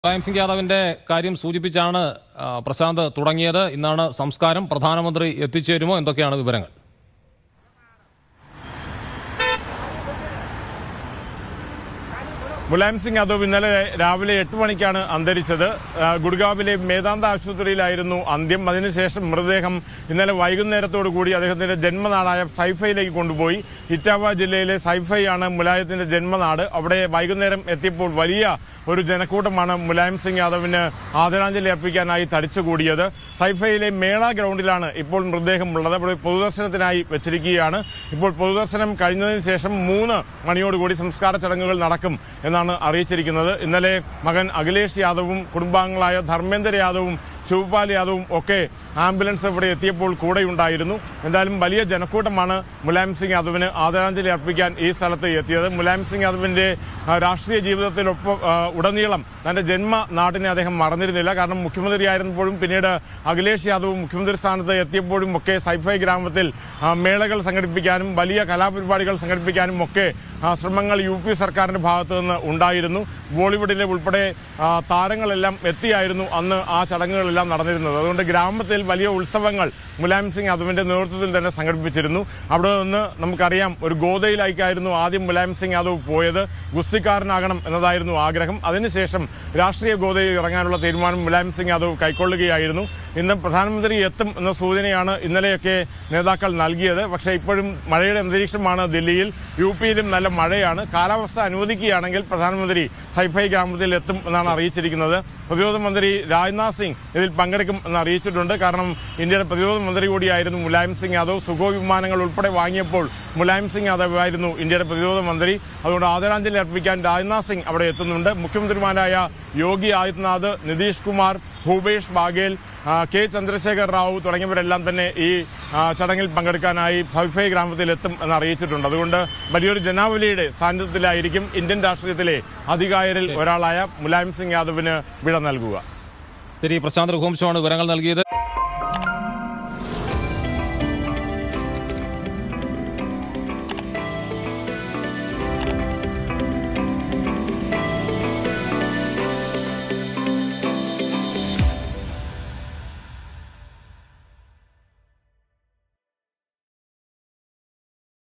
മുലായം സിംഗ് യാദവിന്റെ കാര്യം സൂചിപ്പിച്ചാണ് ആ, പ്രശാന്ത് തുടങ്ങിയത് ഇന്നാണ് സംസ്കാരം പ്രധാനമന്ത്രി എത്തിച്ചേരുമോ എന്തൊക്കെയാണ് വിവരങ്ങൾ മുലായം സിംഗ് യാദവ് ഇന്നലെ രാവിലെ എട്ട് മണിക്കാണ് അന്തരിച്ചത് ആ, ഗുഡ്ഗാവിലെ മേദാന്ത ആശുപത്രിയിലായിരുന്നു അന്ത്യം അതിനുശേഷം മൃതദേഹം ഇന്നലെ വൈകുന്നേരത്തോടു കൂടി അദ്ദേഹത്തിന്റെ ജന്മനാടായ സൈഫയിലേക്ക് കൊണ്ടുപോയി ഇറ്റാവ ജില്ലയിലെ സൈഫയാണ് മുലായത്തിന്റെ ജന്മനാട് അവിടെ വൈകുന്നേരം എത്തിയപ്പോൾ വലിയ ഒരു ജനക്കൂട്ടമാണ് മുലായം സിംഗ് യാദവിന് ആദരാഞ്ജലി അർപ്പിക്കാനായി തടിച്ചുകൂടിയത് സൈഫയിലെ മേള ഗ്രൗണ്ടിലാണ് ഇപ്പോൾ മൃതദേഹം ഉള്ളത് അവിടെ പൊതുദർശനത്തിനായി വെച്ചിരിക്കുകയാണ് ഇപ്പോൾ പൊതുദർശനം കഴിഞ്ഞതിന് ശേഷം മൂന്ന് മണിയോടുകൂടി സംസ്കാര ചടങ്ങുകൾ നടക്കും എന്നാണ് അറിയിച്ചിരിക്കുന്നത് ഇന്നലെ മകൻ അഖിലേഷ് യാദവും കുടുംബാംഗങ്ങളായ ധർമ്മേന്ദ്ര യാദവും ശിവപാൽ യാദവും ഒക്കെ ആംബുലൻസ് ഇവിടെ എത്തിയപ്പോൾ കൂടെയുണ്ടായിരുന്നു എന്തായാലും വലിയ ജനക്കൂട്ടമാണ് മുലായം സിംഗ് യാദവിന് ആദരാഞ്ജലി അർപ്പിക്കാൻ ഈ സ്ഥലത്ത് എത്തിയത് മുലായം സിംഗ് യാദവിന്റെ ആ, രാഷ്ട്രീയ ജീവിതത്തിലൊപ്പം ആ, ഉടനീളം തന്റെ ജന്മ നാട്ടിനെ അദ്ദേഹം മറന്നിരുന്നില്ല കാരണം മുഖ്യമന്ത്രിയായിരുന്നപ്പോഴും പിന്നീട് അഖിലേഷ് യാദവ് മുഖ്യമന്ത്രി സ്ഥാനത്ത് എത്തിയപ്പോഴും ഒക്കെ സൈഫൈ ഗ്രാമത്തിൽ ആ, മേളകൾ സംഘടിപ്പിക്കാനും വലിയ കലാപരിപാടികൾ സംഘടിപ്പിക്കാനും ഒക്കെ ആ, ശ്രമങ്ങൾ യു പി സർക്കാരിന്റെ ഭാഗത്തു നിന്ന് ഉണ്ടായിരുന്നു ബോളിവുഡിലെ ഉൾപ്പെടെ ആ, താരങ്ങളെല്ലാം എത്തിയായിരുന്നു അന്ന് ആ ചടങ്ങുകളെല്ലാം നടന്നിരുന്നത് അതുകൊണ്ട് ഗ്രാമത്തിൽ വലിയ ഉത്സവങ്ങൾ മുലായം സിംഗ് യാദവിന്റെ നേതൃത്വത്തിൽ തന്നെ സംഘടിപ്പിച്ചിരുന്നു അവിടെ നിന്ന് നമുക്കറിയാം ഒരു ഗോതയിലേക്കായിരുന്നു ആദ്യം മുലായം സിംഗ് യാദവ് പോയത് ഗുസ്തിക്കാരനാകണം എന്നതായിരുന്നു ആഗ്രഹം അതിനുശേഷം രാഷ്ട്രീയ ഗോതയിൽ ഇറങ്ങാനുള്ള തീരുമാനം മുലായം സിംഗ് യാദവ് കൈക്കൊള്ളുകയായിരുന്നു ഇന്ന് പ്രധാനമന്ത്രി എത്തും എന്ന സൂചനയാണ് ഇന്നലെയൊക്കെ നേതാക്കൾ നൽകിയത് പക്ഷേ ഇപ്പോഴും മഴയുടെ അന്തരീക്ഷമാണ് ദില്ലിയിൽ യു പിയിലും നല്ല മഴയാണ് കാലാവസ്ഥ അനുവദിക്കുകയാണെങ്കിൽ പ്രധാനമന്ത്രി സൈഫൈ ഗ്രാമത്തിൽ എത്തും എന്നാണ് അറിയിച്ചിരിക്കുന്നത് പ്രതിരോധ മന്ത്രി രാജ്നാഥ് സിംഗ് ഇതിൽ പങ്കെടുക്കും എന്ന് അറിയിച്ചിട്ടുണ്ട് കാരണം ഇന്ത്യയുടെ പ്രതിരോധ മന്ത്രി കൂടിയായിരുന്നു മുലായം സിംഗ് യാദവ് സുഖോയ് വിമാനങ്ങൾ ഉൾപ്പെടെ വാങ്ങിയപ്പോൾ മുലായം സിംഗ് യാദവ് ആയിരുന്നു ഇന്ത്യയുടെ പ്രതിരോധ മന്ത്രി അതുകൊണ്ട് ആദരാഞ്ജലി അർപ്പിക്കാൻ രാജ്നാഥ് സിംഗ് അവിടെ എത്തുന്നുണ്ട് മുഖ്യമന്ത്രിമാരായ യോഗി ആദിത്യനാഥ് നിതീഷ് കുമാർ ഭൂപേഷ് ബാഗേൽ ആ, കെ ചന്ദ്രശേഖർ റാവു തുടങ്ങിയവരെല്ലാം തന്നെ ഈ ആ, ചടങ്ങിൽ പങ്കെടുക്കാനായി സൈഫൈ ഗ്രാമത്തിൽ എത്തും എന്ന് അറിയിച്ചിട്ടുണ്ട് അതുകൊണ്ട് വലിയൊരു ജനാവലിയുടെ സാന്നിധ്യത്തിലായിരിക്കും ഇന്ത്യൻ രാഷ്ട്രീയത്തിലെ അധികാരിൽ ഒരാളായ മുലായം സിംഗ് യാദവിന് വിട നൽകുക ശരി പ്രശാന്ത് രഘുവംശമാണ് വിവരങ്ങൾ നൽകിയത്